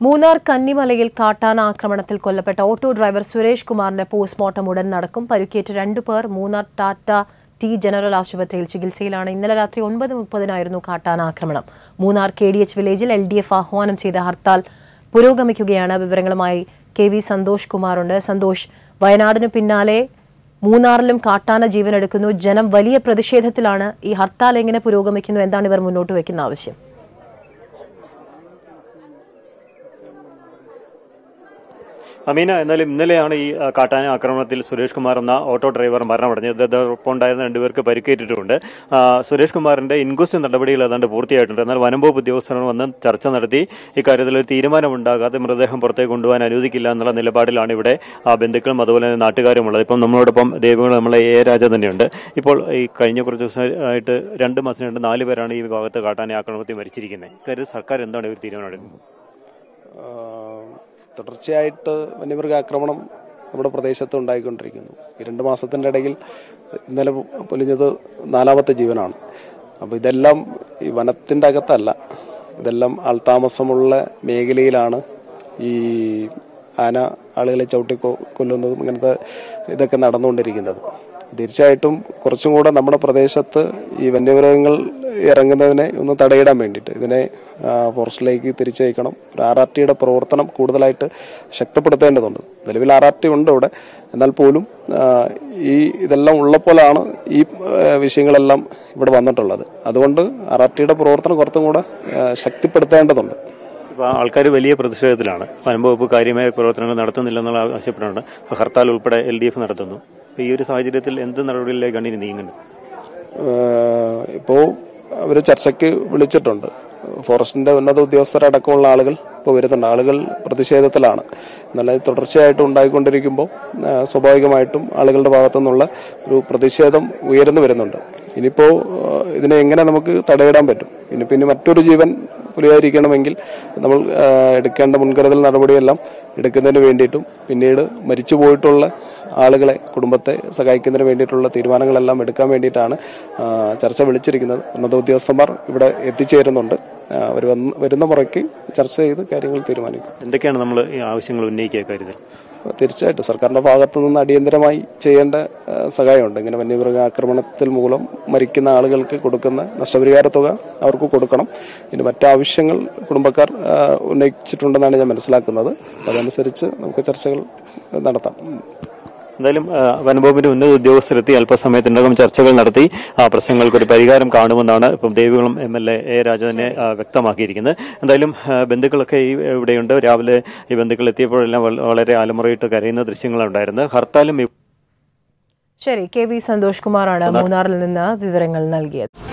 മൂന്നാർ കന്നിമലയിൽ കാട്ടാന ആക്രമണത്തിൽ കൊല്ലപ്പെട്ട ഓട്ടോ ഡ്രൈവർ സുരേഷ് കുമാറിന്റെ പോസ്റ്റ്മോർട്ടം ഉടൻ നടക്കും പരുക്കേറ്റ് രണ്ടുപേർ മൂന്നാർ ടാറ്റ ടി ജനറൽ ആശുപത്രിയിൽ ചികിത്സയിലാണ് ഇന്നലെ രാത്രി ഒൻപത് മുപ്പതിനായിരുന്നു കാട്ടാന ആക്രമണം മൂന്നാർ കെ ഡി എച്ച് വില്ലേജിൽ എൽ ഡി എഫ് ആഹ്വാനം ചെയ്ത ഹർത്താൽ പുരോഗമിക്കുകയാണ് വിവരങ്ങളുമായി കെ വി സന്തോഷ് കുമാറുണ്ട് സന്തോഷ് വയനാടിനു പിന്നാലെ മൂന്നാറിലും കാട്ടാന ജീവനെടുക്കുന്നു ജനം വലിയ പ്രതിഷേധത്തിലാണ് ഈ ഹർത്താൽ എങ്ങനെ പുരോഗമിക്കുന്നു എന്താണ് ഇവർ മുന്നോട്ട് വയ്ക്കുന്ന ആവശ്യം അമീന എന്നാലും ഇന്നലെയാണ് ഈ ആ, കാട്ടാന ആക്രമണത്തിൽ സുരേഷ് കുമാർ എന്ന ഓട്ടോ ഡ്രൈവർ മരണമടഞ്ഞത് ഇതോടൊപ്പം ഉണ്ടായിരുന്ന രണ്ടുപേർക്ക് പരിക്കേറ്റിട്ടുണ്ട് ആ, സുരേഷ് കുമാറിന്റെ ഇൻക്വസ്റ്റ് നടപടികൾ ഏതാണ്ട് പൂർത്തിയായിട്ടുണ്ട് എന്നാൽ വനംവകുപ്പ് ഉദ്യോഗസ്ഥർ വന്ന് ചർച്ച നടത്തി ഇക്കാര്യത്തിൽ ഒരു തീരുമാനമുണ്ടാകാതെ മൃതദേഹം പുറത്തേക്ക് കൊണ്ടുപോകാൻ അനുവദിക്കില്ല എന്നുള്ള നിലപാടിലാണ് ഇവിടെ ആ, ബന്ധുക്കളും അതുപോലെ തന്നെ നാട്ടുകാരും ഉള്ളത് ഇപ്പം നമ്മളോടൊപ്പം ദേവികൾ നമ്മളെ എ രാജ തന്നെയുണ്ട് ഇപ്പോൾ ഈ കഴിഞ്ഞ കുറച്ച് ദിവസമായിട്ട് രണ്ട് മാസം രണ്ട് നാല് പേരാണ് ഈ ഭാഗത്ത് കാട്ടാന ആക്രമണത്തിൽ മരിച്ചിരിക്കുന്നത് ഇക്കാര്യത്തിൽ സർക്കാർ എന്താണ് ഒരു തീരുമാനം എടുക്കുന്നത് ആഹ് തുടർച്ചയായിട്ട് വന്യമൃഗ ആക്രമണം നമ്മുടെ പ്രദേശത്ത് ഉണ്ടായിക്കൊണ്ടിരിക്കുന്നു ഈ രണ്ട് മാസത്തിൻ്റെ ഇടയിൽ ഇന്നലെ പൊലിഞ്ഞത് നാലാമത്തെ ജീവനാണ് അപ്പോൾ ഇതെല്ലാം ഈ വനത്തിൻ്റെ അകത്തല്ല ഇതെല്ലാം ആൾതാമസമുള്ള മേഖലയിലാണ് ഈ ആന ആളുകളെ ചവിട്ടി കൊ- കൊല്ലുന്നതും ഇങ്ങനത്തെ ഇതൊക്കെ നടന്നുകൊണ്ടിരിക്കുന്നത് തീർച്ചയായിട്ടും കുറച്ചും കൂടെ നമ്മുടെ പ്രദേശത്ത് ഈ വന്യമൃഗങ്ങൾ ഇറങ്ങുന്നതിനെ ഒന്ന് തടയിടാൻ വേണ്ടിയിട്ട് ഇതിനെ ആ, ഫോറസ്റ്റിലേക്ക് തിരിച്ചയക്കണം ഒരു ആർ ആർ ടിയുടെ പ്രവർത്തനം കൂടുതലായിട്ട് ശക്തിപ്പെടുത്തേണ്ടതുണ്ട് നിലവിൽ ആർ ആർ ടി ഉണ്ട് ഇവിടെ എന്നാൽ പോലും ആ, ഈ ഇതെല്ലാം ഉള്ളപ്പോഴാണ് ഈ ആ, വിഷയങ്ങളെല്ലാം ഇവിടെ വന്നിട്ടുള്ളത് അതുകൊണ്ട് ആർ ആർ ടിയുടെ പ്രവർത്തനം കുറച്ചും കൂടെ ആ, ശക്തിപ്പെടുത്തേണ്ടതുണ്ട് ഇപ്പോൾ ആൾക്കാർ വലിയ പ്രതിഷേധത്തിലാണ് വനംവകുപ്പ് കാര്യമായ പ്രവർത്തനങ്ങൾ നടത്തുന്നില്ലെന്നുള്ള ആവശ്യപ്പെടുന്നുണ്ട് അപ്പോൾ ഹർത്താൽ ഉൾപ്പെടെ എൽ ഡി എഫ് നടത്തുന്നു അപ്പോൾ ഈ ഒരു സാഹചര്യത്തിൽ എന്ത് നടപടികളിലേക്കാണ് ഇനി നീങ്ങുന്നത് ഇപ്പോൾ അവർ ചർച്ചയ്ക്ക് വിളിച്ചിട്ടുണ്ട് ഫോറസ്റ്റിന്റെ ഉന്നത ഉദ്യോഗസ്ഥരടക്കമുള്ള ആളുകൾ ഇപ്പോൾ വരുന്നുണ്ട് ആളുകൾ പ്രതിഷേധത്തിലാണ് എന്നാൽ ഇത് തുടർച്ചയായിട്ട് ഉണ്ടായിക്കൊണ്ടിരിക്കുമ്പോൾ ആ, സ്വാഭാവികമായിട്ടും ആളുകളുടെ ഭാഗത്തു നിന്നുള്ള ഒരു പ്രതിഷേധം ഉയർന്നു വരുന്നുണ്ട് ഇനിയിപ്പോൾ ആ, ഇതിനെ എങ്ങനെ നമുക്ക് തടയിടാൻ പറ്റും ഇനിയിപ്പോൾ ഇനി മറ്റൊരു ജീവൻ പുലിയായിരിക്കണമെങ്കിൽ നമ്മൾ ആ, എടുക്കേണ്ട മുൻകരുതൽ നടപടിയെല്ലാം എടുക്കുന്നതിന് വേണ്ടിയിട്ടും പിന്നീട് മരിച്ചു പോയിട്ടുള്ള ആളുകളെ കുടുംബത്തെ സഹായിക്കുന്നതിന് വേണ്ടിയിട്ടുള്ള തീരുമാനങ്ങളെല്ലാം എടുക്കാൻ വേണ്ടിയിട്ടാണ് ആ, ചർച്ച വിളിച്ചിരിക്കുന്നത് ഉന്നത ഉദ്യോഗസ്ഥന്മാർ ഇവിടെ എത്തിച്ചേരുന്നുണ്ട് അവർ വന്ന് വരുന്ന മുറയ്ക്ക് ചർച്ച ചെയ്ത് കാര്യങ്ങൾ തീരുമാനിക്കും എന്തൊക്കെയാണ് നമ്മൾ ഈ ആവശ്യങ്ങൾ ഉന്നയിക്കുക കാര്യത്തിൽ തീർച്ചയായിട്ടും സർക്കാരിന്റെ ഭാഗത്തു നിന്ന് അടിയന്തരമായി ചെയ്യേണ്ട ആ, സഹായമുണ്ട് ഇങ്ങനെ വന്യമൃഗ ആക്രമണത്തിൽ മൂലം മരിക്കുന്ന ആളുകൾക്ക് കൊടുക്കുന്ന നഷ്ടപരിഹാര തുക അവർക്ക് കൊടുക്കണം ഇനി മറ്റാവശ്യങ്ങൾ കുടുംബക്കാർ ആ, ഉന്നയിച്ചിട്ടുണ്ടെന്നാണ് ഞാൻ മനസ്സിലാക്കുന്നത് അപ്പോൾ അതനുസരിച്ച് നമുക്ക് ചർച്ചകൾ നടത്താം എന്തായാലും ആ, വനംവകുപ്പിന്റെ ഉന്നത ഉദ്യോഗസ്ഥരെത്തി അല്പസമയത്തിനകം ചർച്ചകൾ നടത്തി ആ പ്രശ്നങ്ങൾക്ക് ഒരു പരിഹാരം കാണുമെന്നാണ് ഇപ്പം Devikulam M L A A Raja തന്നെ ആ, വ്യക്തമാക്കിയിരിക്കുന്നത് എന്തായാലും ആ, ബന്ധുക്കളൊക്കെ ഈ ഇവിടെയുണ്ട് രാവിലെ ഈ ബന്ധുക്കൾ എത്തിയപ്പോഴെല്ലാം വൾ- വളരെ അലമുറയിട്ട് കരയുന്ന ദൃശ്യങ്ങളുണ്ടായിരുന്നു ഹർത്താലും ഈ ശരി കെ വി സന്തോഷ് കുമാറാണ് മൂന്നാറിൽ നിന്ന് വിവരങ്ങൾ നൽകിയത്